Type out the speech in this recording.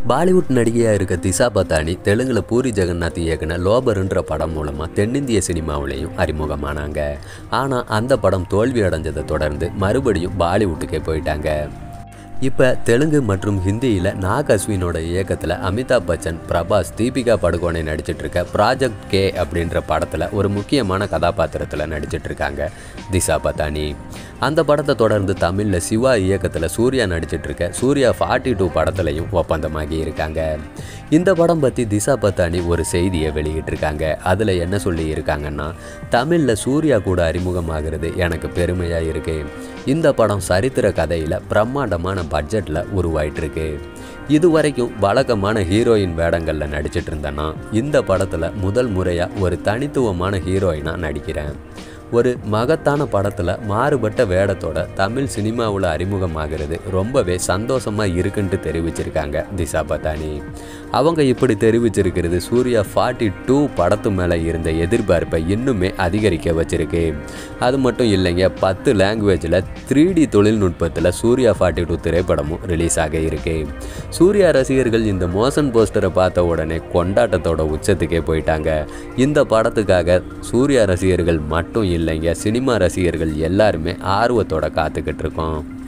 பாலிவுட் நடிகையாக இருக்க திசா பத்தானி தெலுங்குல பூரி ஜெகநாத் இயக்குன லோபருன்ற படம் மூலமாக தென்னிந்திய சினிமாவிலையும் அறிமுகமானாங்க ஆனால் அந்த படம் தோல்வி அடைஞ்சதை தொடர்ந்து மறுபடியும் பாலிவுட்டுக்கே போயிட்டாங்க இப்போ தெலுங்கு மற்றும் ஹிந்தியில் நாக் அஸ்வினோட இயக்கத்தில் அமிதாப் பச்சன் பிரபாஸ் தீபிகா படுகோனே நடிச்சிட்டு இருக்க ப்ராஜெக்ட் கே அப்படின்ற படத்தில் ஒரு முக்கியமான கதாபாத்திரத்தில் நடிச்சிட்டு இருக்காங்க திசா பத்தானி அந்த படத்தை தொடர்ந்து தமிழில் சிவா இயக்கத்தில் சூர்யா நடிச்சிட்டு இருக்க சூர்யா ஃபார்ட்டி டூ படத்துலையும் ஒப்பந்தமாகி இருக்காங்க இந்த படம் பற்றி திசா பத்தானி ஒரு செய்தியை வெளியிட்டிருக்காங்க அதில் என்ன சொல்லி இருக்காங்கன்னா தமிழில் சூர்யா கூட அறிமுகமாகிறது எனக்கு பெருமையாக இருக்கு இந்த படம் சரித்திர கதையில் பிரம்மாண்டமான பட்ஜெட்டில் உருவாயிட்டு இருக்கு இது வரைக்கும் வழக்கமான ஹீரோயின் வேடங்களில் நடிச்சிட்டு இருந்தேன்னா இந்த படத்தில் முதல் முறையாக ஒரு தனித்துவமான ஹீரோயினாக நடிக்கிறேன் ஒரு மகத்தான படத்தில் மாறுபட்ட வேடத்தோட தமிழ் சினிமாவில் அறிமுகமாகிறது ரொம்பவே சந்தோஷமாக இருக்குன்ட்டு தெரிவிச்சிருக்காங்க திசா பத்தானி அவங்க இப்படி தெரிவிச்சிருக்கிறது சூர்யா ஃபார்ட்டி டூ படத்து மேலே இருந்த எதிர்பார்ப்பை இன்னுமே அதிகரிக்க வச்சிருக்கு அது மட்டும் இல்லைங்க பத்து லாங்குவேஜில் த்ரீ டி தொழில்நுட்பத்தில் சூர்யா ஃபார்ட்டி டூ திரைப்படமும் ரிலீஸ் ஆக இருக்கு சூர்யா ரசிகர்கள் இந்த மோஷன் போஸ்டரை பார்த்த உடனே கொண்டாட்டத்தோட உச்சத்துக்கே போயிட்டாங்க இந்த படத்துக்காக சூர்யா ரசிகர்கள் மட்டும் இல்லைங்க சினிமா ரசிகர்கள் எல்லாருமே ஆர்வத்தோட காத்துக்கிட்டு இருக்கோம்